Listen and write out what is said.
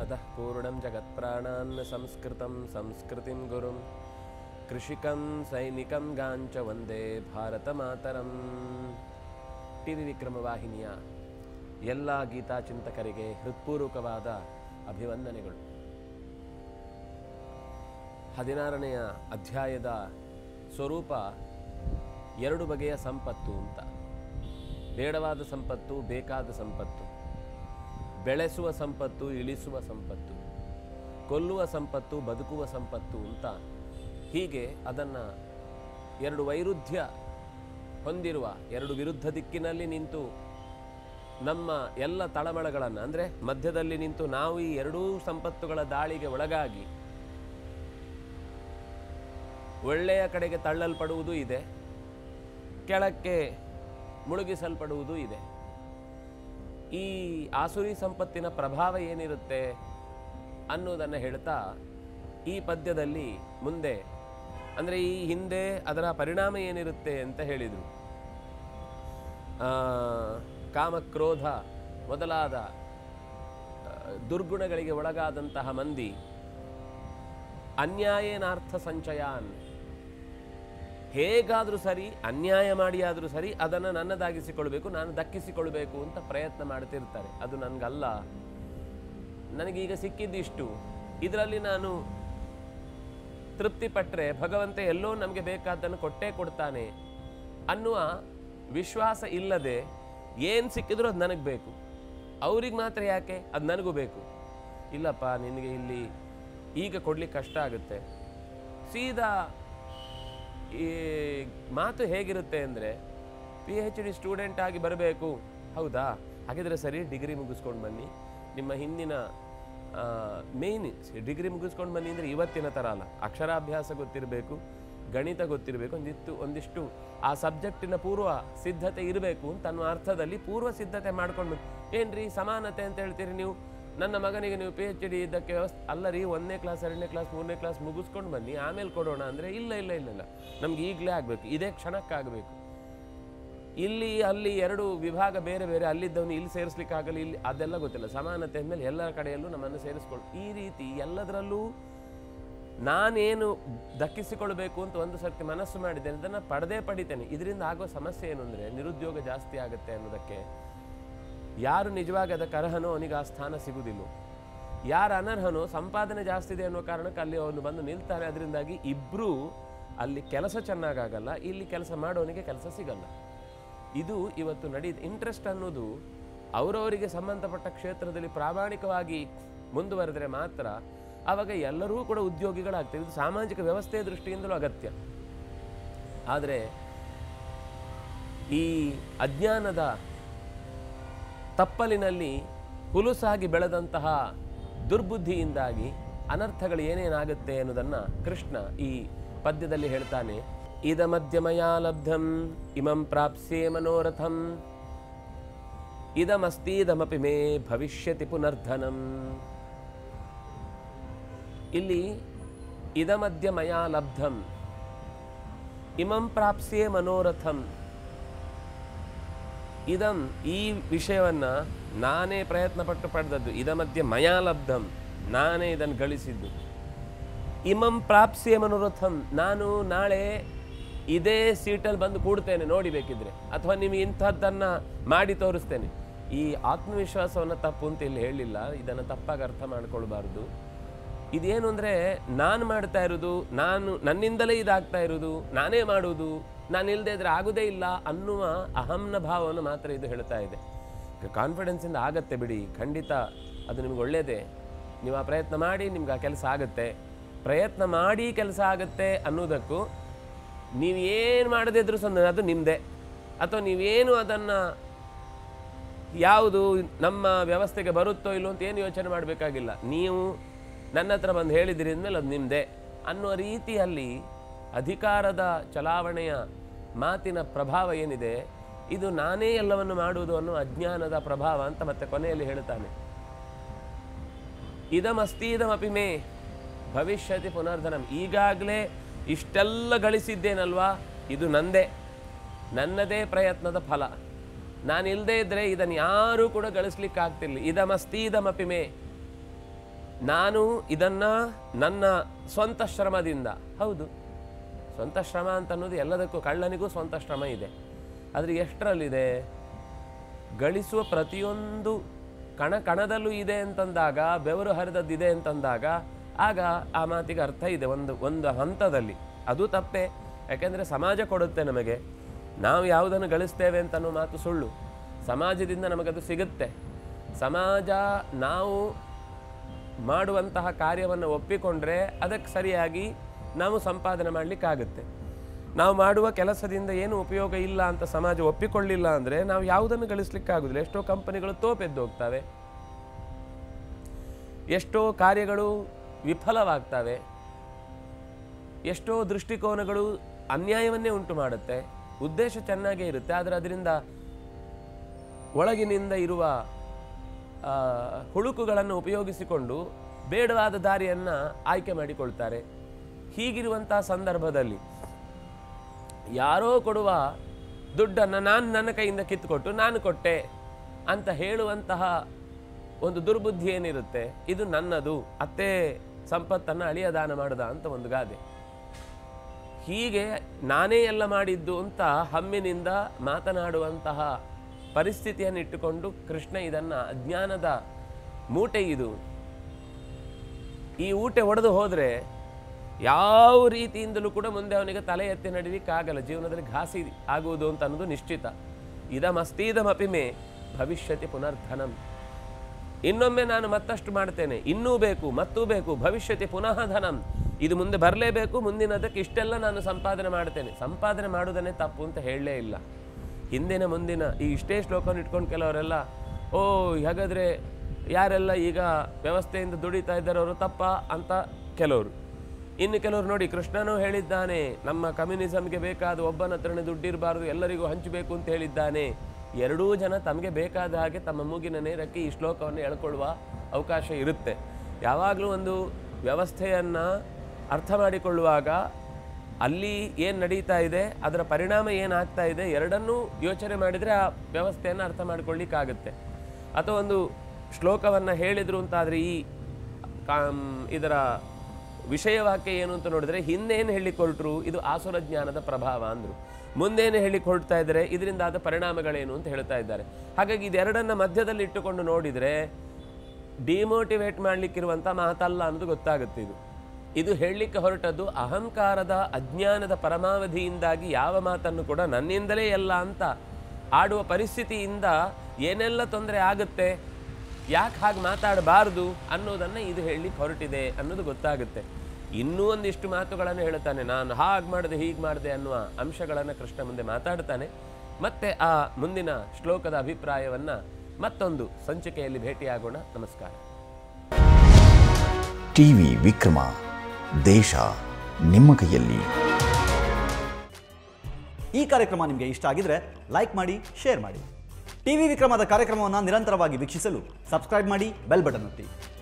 अतः पूर्णं जगत्प्राणान् संस्कृतं संस्कृतिं गुरुं कृषिकं सैनिकं गाञ्च ವಂದೇ ಭಾರತಮಾತರಂ ಟಿ ವಿ ವಿಕ್ರಮ ವಾಹಿನಿಯ ಎಲ್ಲ ಗೀತಾ ಚಿಂತಕರಿಗೆ ಹೃತ್ಪೂರ್ವಕವಾದ ಅಭಿವಂದನೆಗಳು ಹದಿನಾರನೆಯ ಅಧ್ಯಾಯದ ಸ್ವರೂಪ ಎರಡು ಬಗೆಯ ಸಂಪತ್ತು ಅಂತ ಬೇಡವಾದ ಸಂಪತ್ತು ಬೇಕಾದ ಸಂಪತ್ತು ಬೆಳೆಸುವ ಸಂಪತ್ತು ಇಳಿಸುವ ಸಂಪತ್ತು ಕೊಲ್ಲುವ ಸಂಪತ್ತು ಬದುಕುವ ಸಂಪತ್ತು ಅಂತ ಹೀಗೆ ಅದನ್ನು ಎರಡು ವೈರುಧ್ಯ ಹೊಂದಿರುವ ಎರಡು ವಿರುದ್ಧ ದಿಕ್ಕಿನಲ್ಲಿ ನಿಂತು ನಮ್ಮ ಎಲ್ಲ ತಳಮಳಗಳನ್ನು ಅಂದರೆ ಮಧ್ಯದಲ್ಲಿ ನಿಂತು ನಾವು ಈ ಎರಡೂ ಸಂಪತ್ತುಗಳ ದಾಳಿಗೆ ಒಳಗಾಗಿ ಒಳ್ಳೆಯ ಕಡೆಗೆ ತಳ್ಳಲ್ಪಡುವುದೂ ಇದೆ ಕೆಳಕ್ಕೆ ಮುಳುಗಿಸಲ್ಪಡುವುದೂ ಇದೆ ಈ ಆಸುರಿ ಸಂಪತ್ತಿನ ಪ್ರಭಾವ ಏನಿರುತ್ತೆ ಅನ್ನೋದನ್ನು ಹೇಳ್ತಾ ಈ ಪದ್ಯದಲ್ಲಿ ಮುಂದೆ ಅಂದರೆ ಈ ಹಿಂದೆ ಅದರ ಪರಿಣಾಮ ಏನಿರುತ್ತೆ ಅಂತ ಹೇಳಿದರು ಕಾಮಕ್ರೋಧ ಮೊದಲಾದ ಆ, ದುರ್ಗುಣಗಳಿಗೆ ಒಳಗಾದಂತಹ ಮಂದಿ ಅನ್ಯಾಯೇನಾರ್ಥ ಸಂಚಯಾನ್ ಹೇಗಾದರೂ ಸರಿ ಅನ್ಯಾಯ ಮಾಡಿಯಾದರೂ ಸರಿ ಅದನ್ನು ನನ್ನದಾಗಿಸಿಕೊಳ್ಬೇಕು ನಾನು ದಕ್ಕಿಸಿಕೊಳ್ಬೇಕು ಅಂತ ಪ್ರಯತ್ನ ಮಾಡ್ತಿರ್ತಾರೆ ಅದು ನನಗಲ್ಲ ನನಗೀಗ ಸಿಕ್ಕಿದ್ದಿಷ್ಟು ಇದರಲ್ಲಿ ನಾನು ತೃಪ್ತಿ ಪಟ್ಟರೆ ಭಗವಂತ ಎಲ್ಲೋ ನಮಗೆ ಬೇಕಾದ್ದನ್ನು ಕೊಟ್ಟೇ ಕೊಡ್ತಾನೆ ಅನ್ನುವ ವಿಶ್ವಾಸ ಇಲ್ಲದೆ ಏನು ಸಿಕ್ಕಿದ್ರೂ ಅದು ನನಗೆ ಬೇಕು ಅವ್ರಿಗೆ ಮಾತ್ರ ಯಾಕೆ ಅದು ನನಗೂ ಬೇಕು ಇಲ್ಲಪ್ಪ ನಿನಗೆ ಇಲ್ಲಿ ಈಗ ಕೊಡ್ಲಿಕ್ಕೆ ಕಷ್ಟ ಆಗುತ್ತೆ ಸೀದಾ ಈ ಮಾತು ಹೇಗಿರುತ್ತೆ ಅಂದರೆ ಪಿ ಎಚ್ ಡಿ ಸ್ಟೂಡೆಂಟ್ ಆಗಿ ಬರಬೇಕು ಹೌದಾ ಹಾಗಿದ್ರೆ ಸರಿ ಡಿಗ್ರಿ ಮುಗಿಸ್ಕೊಂಡು ಬನ್ನಿ ನಿಮ್ಮ ಹಿಂದಿನ ಮೇಯ್ನ್ ಡಿಗ್ರಿ ಮುಗಿಸ್ಕೊಂಡು ಬನ್ನಿ ಅಂದರೆ ಇವತ್ತಿನ ಥರ ಅಲ್ಲ ಅಕ್ಷರಾಭ್ಯಾಸ ಗೊತ್ತಿರಬೇಕು ಗಣಿತ ಗೊತ್ತಿರಬೇಕು ಒಂದಿತ್ತು ಒಂದಿಷ್ಟು ಆ ಸಬ್ಜೆಕ್ಟಿನ ಪೂರ್ವ ಸಿದ್ಧತೆ ಇರಬೇಕು ಅಂತ ಅನ್ನೋ ಅರ್ಥದಲ್ಲಿ ಪೂರ್ವ ಸಿದ್ಧತೆ ಮಾಡ್ಕೊಂಡು ಏನ್ರಿ ಸಮಾನತೆ ಅಂತ ಹೇಳ್ತೀರಿ ನೀವು ನನ್ನ ಮಗನಿಗೆ ನೀವು ಪಿ ಎಚ್ ಡಿ ಇದ್ದಕ್ಕೆ ವ್ಯವಸ್ಥೆ ಅಲ್ಲ ರೀ ಒಂದನೇ ಕ್ಲಾಸ್ ಎರಡನೇ ಕ್ಲಾಸ್ ಮೂರನೇ ಕ್ಲಾಸ್ ಮುಗಿಸ್ಕೊಂಡು ಬನ್ನಿ ಆಮೇಲೆ ಕೊಡೋಣ ಅಂದರೆ ಇಲ್ಲ ಇಲ್ಲ ಇಲ್ಲ ಇಲ್ಲ ನಮ್ಗೆ ಈಗಲೇ ಆಗಬೇಕು ಇದೇ ಕ್ಷಣಕ್ಕಾಗಬೇಕು ಇಲ್ಲಿ ಅಲ್ಲಿ ಎರಡು ವಿಭಾಗ ಬೇರೆ ಬೇರೆ ಅಲ್ಲಿದ್ದವನು ಇಲ್ಲಿ ಸೇರಿಸ್ಲಿಕ್ಕೆ ಆಗಲ್ಲ ಇಲ್ಲಿ ಅದೆಲ್ಲ ಗೊತ್ತಿಲ್ಲ ಸಮಾನತೆ ಅಂದಮೇಲೆ ಎಲ್ಲರ ಕಡೆಯಲ್ಲೂ ನಮ್ಮನ್ನು ಸೇರಿಸ್ಕೊಳ್ಳಿ ಈ ರೀತಿ ಎಲ್ಲದರಲ್ಲೂ ನಾನೇನು ದಕ್ಕಿಸಿಕೊಳ್ಬೇಕು ಅಂತ ಒಂದು ಸರ್ತಿ ಮನಸ್ಸು ಮಾಡಿದ್ದೇನೆ ಅದನ್ನು ಪಡೆದೇ ಪಡಿತೇನೆ ಇದರಿಂದ ಆಗೋ ಸಮಸ್ಯೆ ಏನು ಅಂದರೆ ನಿರುದ್ಯೋಗ ಜಾಸ್ತಿ ಆಗುತ್ತೆ ಅನ್ನೋದಕ್ಕೆ ಯಾರು ನಿಜವಾಗಿ ಅದಕ್ಕೆ ಅರ್ಹನೋ ಅವನಿಗೆ ಆ ಸ್ಥಾನ ಸಿಗುವುದಿಲ್ಲ ಯಾರು ಅನರ್ಹನೋ ಸಂಪಾದನೆ ಜಾಸ್ತಿ ಇದೆ ಅನ್ನೋ ಕಾರಣಕ್ಕೆ ಅಲ್ಲಿ ಅವನು ಬಂದು ನಿಲ್ತಾನೆ ಅದರಿಂದಾಗಿ ಇಬ್ಬರೂ ಅಲ್ಲಿ ಕೆಲಸ ಚೆನ್ನಾಗಾಗಲ್ಲ ಇಲ್ಲಿ ಕೆಲಸ ಮಾಡೋನಿಗೆ ಕೆಲಸ ಸಿಗಲ್ಲ ಇದು ಇವತ್ತು ನಡೀದ ಇಂಟ್ರೆಸ್ಟ್ ಅನ್ನೋದು ಅವರವರಿಗೆ ಸಂಬಂಧಪಟ್ಟ ಕ್ಷೇತ್ರದಲ್ಲಿ ಪ್ರಾಮಾಣಿಕವಾಗಿ ಮುಂದುವರೆದರೆ ಮಾತ್ರ ಆವಾಗ ಎಲ್ಲರೂ ಕೂಡ ಉದ್ಯೋಗಿಗಳಾಗ್ತದೆ ಇದು ಸಾಮಾಜಿಕ ವ್ಯವಸ್ಥೆಯ ದೃಷ್ಟಿಯಿಂದಲೂ ಅಗತ್ಯ ಆದರೆ ಈ ಅಜ್ಞಾನದ ತಪ್ಪಲಿನಲ್ಲಿ ಹುಲುಸಾಗಿ ಬೆಳೆದಂತಹ ದುರ್ಬುದ್ಧಿಯಿಂದಾಗಿ ಅನರ್ಥಗಳು ಏನೇನಾಗುತ್ತೆ ಅನ್ನೋದನ್ನು ಕೃಷ್ಣ ಈ ಪದ್ಯದಲ್ಲಿ ಹೇಳ್ತಾನೆ ಇದ ಮಧ್ಯಮಯಾ ಲಬ್ಧಂ ಇಮಂ ಪ್ರಾಪ್ಸ್ಯೆ ಮನೋರಥಂ ಇದಮಸ್ತೀದಮಪಿ ಮೇ ಭವಿಷ್ಯತಿ ಪುನರ್ಧನಂ ಇಲ್ಲಿ ಇದಮದ್ಯ ಮಯಾ ಲಬ್ಧಂ ಇಮಂ ಪ್ರಾಪ್ಸ್ಯೆ ಮನೋರಥಂ ಇದಂ ಈ ವಿಷಯವನ್ನ ನಾನೇ ಪ್ರಯತ್ನ ಪಟ್ಟು ಪಡೆದದ್ದು ಇದ ಮಧ್ಯೆ ಮಯಾ ಲಬ್ಧಂ ನಾನೇ ಇದನ್ನು ಗಳಿಸಿದ್ದು ಇಮಂ ಪ್ರಾಪ್ಸ್ಯ ಮನೋರಥಂ ನಾನು ನಾಳೆ ಇದೇ ಸೀಟಲ್ಲಿ ಬಂದು ಕೂಡ್ತೇನೆ ನೋಡಿ ಬೇಕಿದ್ರೆ ಅಥವಾ ನಿಮಗೆ ಇಂಥದ್ದನ್ನು ಮಾಡಿ ತೋರಿಸ್ತೇನೆ ಈ ಆತ್ಮವಿಶ್ವಾಸವನ್ನು ತಪ್ಪು ಅಂತ ಇಲ್ಲಿ ಹೇಳಿಲ್ಲ ಇದನ್ನು ತಪ್ಪಾಗಿ ಅರ್ಥ ಮಾಡ್ಕೊಳ್ಬಾರ್ದು ಇದೇನು ಅಂದರೆ ನಾನು ಮಾಡ್ತಾ ಇರೋದು ನಾನು ನನ್ನಿಂದಲೇ ಇದಾಗ್ತಾ ಇರೋದು ನಾನೇ ಮಾಡುವುದು ನಾನು ಇಲ್ಲದೆ ಇದ್ರೆ ಆಗೋದೇ ಇಲ್ಲ ಅನ್ನುವ ಅಹಂನ ಭಾವವನ್ನು ಮಾತ್ರ ಇದು ಹೇಳ್ತಾ ಇದೆ ಕಾನ್ಫಿಡೆನ್ಸಿಂದ ಆಗತ್ತೆ ಬಿಡಿ ಖಂಡಿತ ಅದು ನಿಮ್ಗೆ ಒಳ್ಳೆಯದೇ ನೀವು ಆ ಪ್ರಯತ್ನ ಮಾಡಿ ನಿಮ್ಗೆ ಆ ಕೆಲಸ ಆಗುತ್ತೆ ಪ್ರಯತ್ನ ಮಾಡಿ ಕೆಲಸ ಆಗುತ್ತೆ ಅನ್ನೋದಕ್ಕೂ ನೀವು ಏನು ಮಾಡದಿದ್ರು ಸಹ ಅದು ನಿಮ್ಮದೇ ಅಥವಾ ನೀವೇನು ಅದನ್ನು ಯಾವುದು ನಮ್ಮ ವ್ಯವಸ್ಥೆಗೆ ಬರುತ್ತೋ ಇಲ್ಲೋ ಅಂತ ಏನು ಯೋಚನೆ ಮಾಡಬೇಕಾಗಿಲ್ಲ ನೀವು ನನ್ನ ಹತ್ರ ಬಂದು ಹೇಳಿದಿರಿ ಅಂದಮೇಲೆ ಅದು ನಿಮ್ಮದೇ ಅನ್ನುವ ರೀತಿಯಲ್ಲಿ ಅಧಿಕಾರದ ಚಲಾವಣೆಯ ಮಾತಿನ ಪ್ರಭಾವ ಏನಿದೆ ಇದು ನಾನೇ ಎಲ್ಲವನ್ನು ಮಾಡುವುದು ಅನ್ನೋ ಅಜ್ಞಾನದ ಪ್ರಭಾವ ಅಂತ ಮತ್ತೆ ಕೊನೆಯಲ್ಲಿ ಹೇಳ್ತಾನೆ ಇದಮಸ್ತೀದಮಪಿ ಮೇ ಭವಿಷ್ಯತಿ ಪುನರ್ಧನಂ ಈಗಾಗಲೇ ಇಷ್ಟೆಲ್ಲ ಗಳಿಸಿದ್ದೇನಲ್ವಾ ಇದು ನಂದೇ ನನ್ನದೇ ಪ್ರಯತ್ನದ ಫಲ ನಾನು ಇಲ್ಲದೇ ಇದ್ದರೆ ಇದನ್ನು ಯಾರೂ ಕೂಡ ಗಳಿಸ್ಲಿಕ್ಕೆ ಆಗ್ತಿರ್ಲಿ ಇದಮಸ್ತೀದಮಪಿ ಮೇ ನಾನು ಇದನ್ನ ನನ್ನ ಸ್ವಂತ ಶ್ರಮದಿಂದ ಹೌದು ಸ್ವಂತ ಶ್ರಮ ಅಂತ ಅನ್ನೋದು ಎಲ್ಲದಕ್ಕೂ ಕಳ್ಳನಿಗೂ ಸ್ವಂತ ಶ್ರಮ ಇದೆ ಆದರೆ ಎಷ್ಟರಲ್ಲಿದೆ ಗಳಿಸುವ ಪ್ರತಿಯೊಂದು ಕಣ ಕಣದಲ್ಲೂ ಇದೆ ಅಂತಂದಾಗ ಬೆವರು ಹರಿದದ್ದಿದೆ ಅಂತಂದಾಗ ಆಗ ಆ ಮಾತಿಗೆ ಅರ್ಥ ಇದೆ ಒಂದು ಒಂದು ಹಂತದಲ್ಲಿ ಅದು ತಪ್ಪೇ ಯಾಕೆಂದರೆ ಸಮಾಜ ಕೊಡುತ್ತೆ ನಮಗೆ ನಾವು ಯಾವುದನ್ನು ಗಳಿಸ್ತೇವೆ ಅಂತ ಅನ್ನೋ ಮಾತು ಸುಳ್ಳು ಸಮಾಜದಿಂದ ನಮಗದು ಸಿಗುತ್ತೆ ಸಮಾಜ ನಾವು ಮಾಡುವಂತಹ ಕಾರ್ಯವನ್ನು ಒಪ್ಪಿಕೊಂಡ್ರೆ ಅದಕ್ಕೆ ಸರಿಯಾಗಿ ನಾವು ಸಂಪಾದನೆ ಮಾಡಲಿಕ್ಕಾಗುತ್ತೆ ನಾವು ಮಾಡುವ ಕೆಲಸದಿಂದ ಏನು ಉಪಯೋಗ ಇಲ್ಲ ಅಂತ ಸಮಾಜ ಒಪ್ಪಿಕೊಳ್ಳಿಲ್ಲ ಅಂದರೆ ನಾವು ಯಾವುದನ್ನು ಗಳಿಸ್ಲಿಕ್ಕಾಗುದಿಲ್ಲ ಎಷ್ಟೋ ಕಂಪನಿಗಳು ತೋಪೆದ್ದು ಹೋಗ್ತವೆ ಎಷ್ಟೋ ಕಾರ್ಯಗಳು ವಿಫಲವಾಗ್ತವೆ ಎಷ್ಟೋ ದೃಷ್ಟಿಕೋನಗಳು ಅನ್ಯಾಯವನ್ನೇ ಉಂಟು ಮಾಡುತ್ತೆ ಉದ್ದೇಶ ಚೆನ್ನಾಗೇ ಇರುತ್ತೆ ಆದರೆ ಅದರಿಂದ ಒಳಗಿನಿಂದ ಇರುವ ಆ, ಹುಳುಕುಗಳನ್ನು ಉಪಯೋಗಿಸಿಕೊಂಡು ಬೇಡವಾದ ದಾರಿಯನ್ನು ಆಯ್ಕೆ ಮಾಡಿಕೊಳ್ತಾರೆ ಹೀಗಿರುವಂತಹ ಸಂದರ್ಭದಲ್ಲಿ ಯಾರೋ ಕೊಡುವ ದುಡ್ಡನ್ನು ನಾನು ನನ್ನ ಕೈಯಿಂದ ಕಿತ್ತುಕೊಟ್ಟು ನಾನು ಕೊಟ್ಟೆ ಅಂತ ಹೇಳುವಂತಹ ಒಂದು ದುರ್ಬುದ್ಧಿ ಏನಿರುತ್ತೆ ಇದು ನನ್ನದು ಅತ್ತೆ ಸಂಪತ್ತನ್ನು ಅಳಿಯ ದಾನ ಮಾಡದ ಅಂತ ಒಂದು ಗಾದೆ ಹೀಗೆ ನಾನೇ ಎಲ್ಲ ಮಾಡಿದ್ದು ಅಂತ ಹಮ್ಮಿನಿಂದ ಮಾತನಾಡುವಂತಹ ಪರಿಸ್ಥಿತಿಯನ್ನು ಇಟ್ಟುಕೊಂಡು ಕೃಷ್ಣ ಇದನ್ನ ಅಜ್ಞಾನದ ಮೂಟೆ ಇದು ಈ ಊಟೆ ಒಡೆದು ಹೋದರೆ ಯಾವ ರೀತಿಯಿಂದಲೂ ಕೂಡ ಮುಂದೆ ಅವನಿಗೆ ತಲೆ ಎತ್ತಿ ನಡೀಲಿಕ್ಕಾಗಲ್ಲ ಜೀವನದಲ್ಲಿ ಘಾಸಿ ಆಗುವುದು ಅಂತ ಅನ್ನೋದು ನಿಶ್ಚಿತ ಇದಮಸ್ತೀದಮಪಿ ಮೇ ಭವಿಷ್ಯತಿ ಪುನರ್ಧನಂ ಇನ್ನೊಮ್ಮೆ ನಾನು ಮತ್ತಷ್ಟು ಮಾಡ್ತೇನೆ ಇನ್ನೂ ಬೇಕು ಮತ್ತೂ ಬೇಕು ಭವಿಷ್ಯತಿ ಪುನಃ ಧನಂ ಇದು ಮುಂದೆ ಬರಲೇಬೇಕು ಮುಂದಿನದಕ್ಕೆ ಇಷ್ಟೆಲ್ಲ ನಾನು ಸಂಪಾದನೆ ಮಾಡ್ತೇನೆ ಸಂಪಾದನೆ ಮಾಡುವುದನ್ನೇ ತಪ್ಪು ಅಂತ ಹೇಳಲೇ ಇಲ್ಲ ಹಿಂದಿನ ಮುಂದಿನ ಈ ಇಷ್ಟೇ ಶ್ಲೋಕವನ್ನು ಇಟ್ಕೊಂಡು ಕೆಲವರೆಲ್ಲ ಓ ಹಾಗಾದರೆ ಯಾರೆಲ್ಲ ಈಗ ವ್ಯವಸ್ಥೆಯಿಂದ ದುಡಿತಾ ಇದ್ದಾರೆ ಅವರು ತಪ್ಪ ಅಂತ ಕೆಲವರು ಇನ್ನು ಕೆಲವರು ನೋಡಿ ಕೃಷ್ಣನೂ ಹೇಳಿದ್ದಾನೆ ನಮ್ಮ ಕಮ್ಯುನಿಸಮ್ಗೆ ಬೇಕಾದ ಒಬ್ಬನ ಹತ್ರನೇ ದುಡ್ಡಿರಬಾರ್ದು ಎಲ್ಲರಿಗೂ ಹಂಚಬೇಕು ಅಂತ ಹೇಳಿದ್ದಾನೆ ಎರಡೂ ಜನ ತಮಗೆ ಬೇಕಾದ ಹಾಗೆ ತಮ್ಮ ಮೂಗಿನ ನೇರಕ್ಕೆ ಈ ಶ್ಲೋಕವನ್ನು ಎಳ್ಕೊಳ್ಳುವ ಅವಕಾಶ ಇರುತ್ತೆ ಯಾವಾಗಲೂ ಒಂದು ವ್ಯವಸ್ಥೆಯನ್ನು ಅರ್ಥ ಮಾಡಿಕೊಳ್ಳುವಾಗ ಅಲ್ಲಿ ಏನು ನಡೀತಾ ಇದೆ ಅದರ ಪರಿಣಾಮ ಏನಾಗ್ತಾ ಇದೆ ಎರಡನ್ನೂ ಯೋಚನೆ ಮಾಡಿದರೆ ಆ ವ್ಯವಸ್ಥೆಯನ್ನು ಅರ್ಥ ಮಾಡ್ಕೊಳ್ಳಿಕ್ಕಾಗುತ್ತೆ ಅಥವಾ ಒಂದು ಶ್ಲೋಕವನ್ನು ಹೇಳಿದ್ರು ಅಂತಾದರೆ ಈ ಕಾಮ್ ಇದರ ವಿಷಯವಾಕ್ಯ ಏನು ಅಂತ ನೋಡಿದ್ರೆ ಹಿಂದೇನು ಹೇಳಿಕ್ ಹೊರಟ್ರು ಇದು ಆಸುರ ಜ್ಞಾನದ ಪ್ರಭಾವ ಅಂದರು ಮುಂದೇನು ಹೇಳಿಕ್ ಹೊರಡ್ತಾ ಇದ್ದಾರೆ ಇದರಿಂದ ಆದ ಪರಿಣಾಮಗಳೇನು ಅಂತ ಹೇಳ್ತಾ ಇದ್ದಾರೆ ಹಾಗಾಗಿ ಇದೆರಡನ್ನ ಮಧ್ಯದಲ್ಲಿ ಇಟ್ಟುಕೊಂಡು ನೋಡಿದರೆ ಡಿಮೋಟಿವೇಟ್ ಮಾಡಲಿಕ್ಕಿರುವಂಥ ಮಾತಲ್ಲ ಅನ್ನೋದು ಗೊತ್ತಾಗುತ್ತೆ ಇದು ಇದು ಹೇಳಲಿಕ್ಕೆ ಹೊರಟದ್ದು ಅಹಂಕಾರದ ಅಜ್ಞಾನದ ಪರಮಾವಧಿಯಿಂದಾಗಿ ಯಾವ ಮಾತನ್ನು ಕೂಡ ನನ್ನಿಂದಲೇ ಎಲ್ಲ ಅಂತ ಆಡುವ ಪರಿಸ್ಥಿತಿಯಿಂದ ಏನೆಲ್ಲ ತೊಂದರೆ ಆಗುತ್ತೆ ಯಾಕೆ ಹಾಗೆ ಮಾತಾಡಬಾರ್ದು ಅನ್ನೋದನ್ನು ಇದು ಹೇಳಲಿಕ್ಕೆ ಹೊರಟಿದೆ ಅನ್ನೋದು ಗೊತ್ತಾಗುತ್ತೆ ಇನ್ನೂ ಒಂದಿಷ್ಟು ಮಾತುಗಳನ್ನು ಹೇಳ್ತಾನೆ ನಾನು ಹಾಗೆ ಮಾಡಿದೆ ಹೀಗೆ ಮಾಡಿದೆ ಅನ್ನುವ ಅಂಶಗಳನ್ನು ಕೃಷ್ಣ ಮುಂದೆ ಮಾತಾಡ್ತಾನೆ ಮತ್ತೆ ಆ ಮುಂದಿನ ಶ್ಲೋಕದ ಅಭಿಪ್ರಾಯವನ್ನು ಮತ್ತೊಂದು ಸಂಚಿಕೆಯಲ್ಲಿ ಭೇಟಿಯಾಗೋಣ ನಮಸ್ಕಾರ ಟಿವಿ ವಿಕ್ರಮ ದೇಶ ನಿಮ್ಮ ಕೈಯಲ್ಲಿ ಈ ಕಾರ್ಯಕ್ರಮ ನಿಮಗೆ ಇಷ್ಟ ಆಗಿದ್ರೆ ಲೈಕ್ ಮಾಡಿ ಶೇರ್ ಮಾಡಿ ಟಿವಿ ವಿಕ್ರಮದ ಕಾರ್ಯಕ್ರಮವನ್ನು ನಿರಂತರವಾಗಿ ವೀಕ್ಷಿಸಲು ಸಬ್ಸ್ಕ್ರೈಬ್ ಮಾಡಿ ಬೆಲ್ ಬಟನ್ ಒತ್ತಿ